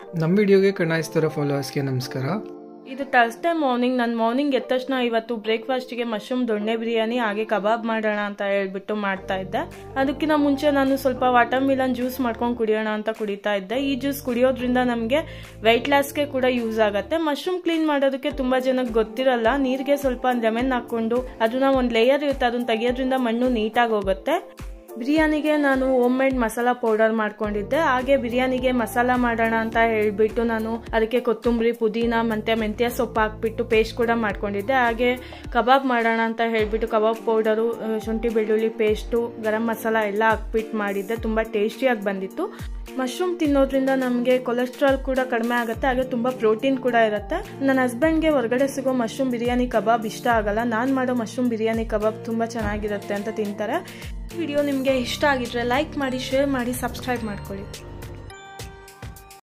ನಮ್ಮ ವಿಡಿಯೋಗೆ ಕಣ್ಣಾಯಿಸ್ತಿರೋ ಫಾಲೋವರ್ಸ್ಗೆ ನಮಸ್ಕಾರ ಇದು ಥರ್ಸ್ಡೇ ಮಾರ್ನಿಂಗ್ ನಾನು ಮಾರ್ನಿಂಗ್ ಎದ್ದ ತಕ್ಷಣ ಇವತ್ತು ಬ್ರೇಕ್ಫಾಸ್ಟ್ಗೆ ಮಶ್ರೂಮ್ ದೊಣ್ಣೆ ಬಿರಿಯಾನಿ ಹಾಗೆ ಕಬಾಬ್ ಮಾಡೋಣ ಅಂತ ಹೇಳ್ಬಿಟ್ಟು ಮಾಡ್ತಾ ಇದ್ದೆ ಅದಕ್ಕಿಂತ ಮುಂಚೆ ನಾನು ಸ್ವಲ್ಪ ವಾಟರ್ ಮಿಲನ್ ಜ್ಯೂಸ್ ಮಾಡ್ಕೊಂಡು ಕುಡಿಯೋಣ ಅಂತ ಕುಡಿತಾ ಇದ್ದೆ ಈ ಜ್ಯೂಸ್ ಕುಡಿಯೋದ್ರಿಂದ ನಮಗೆ ವೆಯ್ಟ್ ಲಾಸ್ಗೆ ಕೂಡ ಯೂಸ್ ಆಗುತ್ತೆ ಮಶ್ರೂಮ್ ಕ್ಲೀನ್ ಮಾಡೋದಕ್ಕೆ ತುಂಬಾ ಜನಕ್ಕೆ ಗೊತ್ತಿರಲ್ಲ ನೀರಿಗೆ ಸ್ವಲ್ಪ ಲೆಮನ್ ಹಾಕೊಂಡು ಅದನ್ನ ಒಂದು ಲೇಯರ್ ಇರುತ್ತೆ ಅದನ್ನ ತೆಗಿಯೋದ್ರಿಂದ ಮಣ್ಣು ನೀಟಾಗಿ ಹೋಗುತ್ತೆ ಬಿರಿಯಾನಿಗೆ ನಾನು ಹೋಮ್ ಮೇಡ್ ಮಸಾಲ ಪೌಡರ್ ಮಾಡ್ಕೊಂಡಿದ್ದೆ ಹಾಗೆ ಬಿರಿಯಾನಿಗೆ ಮಸಾಲ ಮಾಡೋಣ ಅಂತ ಹೇಳ್ಬಿಟ್ಟು ನಾನು ಅದಕ್ಕೆ ಕೊತ್ತಂಬರಿ ಪುದೀನ ಮತ್ತೆ ಮೆಂತ್ಯ ಸೊಪ್ಪು ಹಾಕ್ಬಿಟ್ಟು ಪೇಸ್ಟ್ ಕೂಡ ಮಾಡ್ಕೊಂಡಿದ್ದೆ ಹಾಗೆ ಕಬಾಬ್ ಮಾಡೋಣ ಅಂತ ಹೇಳ್ಬಿಟ್ಟು ಕಬಾಬ್ ಪೌಡರು ಶುಂಠಿ ಬೆಳ್ಳುಳ್ಳಿ ಪೇಸ್ಟು ಗರಂ ಮಸಾಲ ಎಲ್ಲ ಹಾಕ್ಬಿಟ್ಟು ಮಾಡಿದ್ದೆ ತುಂಬ ಟೇಸ್ಟಿಯಾಗಿ ಬಂದಿತ್ತು ಮಶ್ರೂಮ್ ತಿನ್ನೋದ್ರಿಂದ ನಮಗೆ ಕೊಲೆಸ್ಟ್ರಾಲ್ ಕೂಡ ಕಡಿಮೆ ಆಗುತ್ತೆ ಹಾಗೆ ತುಂಬ ಪ್ರೋಟೀನ್ ಕೂಡ ಇರುತ್ತೆ ನನ್ನ ಹಸ್ಬೆಂಡ್ಗೆ ಹೊರಗಡೆ ಸಿಗೋ ಮಶ್ರೂಮ್ ಬಿರಿಯಾನಿ ಕಬಾಬ್ ಇಷ್ಟ ಆಗಲ್ಲ ನಾನು ಮಾಡೋ ಮಶ್ರೂಮ್ ಬಿರಿಯಾನಿ ಕಬಾಬ್ ತುಂಬ ಚೆನ್ನಾಗಿರುತ್ತೆ ಅಂತ ತಿಂತಾರೆ ವಿಡಿಯೋ ನಿಮಗೆ ಇಷ್ಟ ಆಗಿದ್ರೆ ಲೈಕ್ ಮಾಡಿ ಶೇರ್ ಮಾಡಿ ಸಬ್ಸ್ಕ್ರೈಬ್ ಮಾಡ್ಕೊಳ್ಳಿ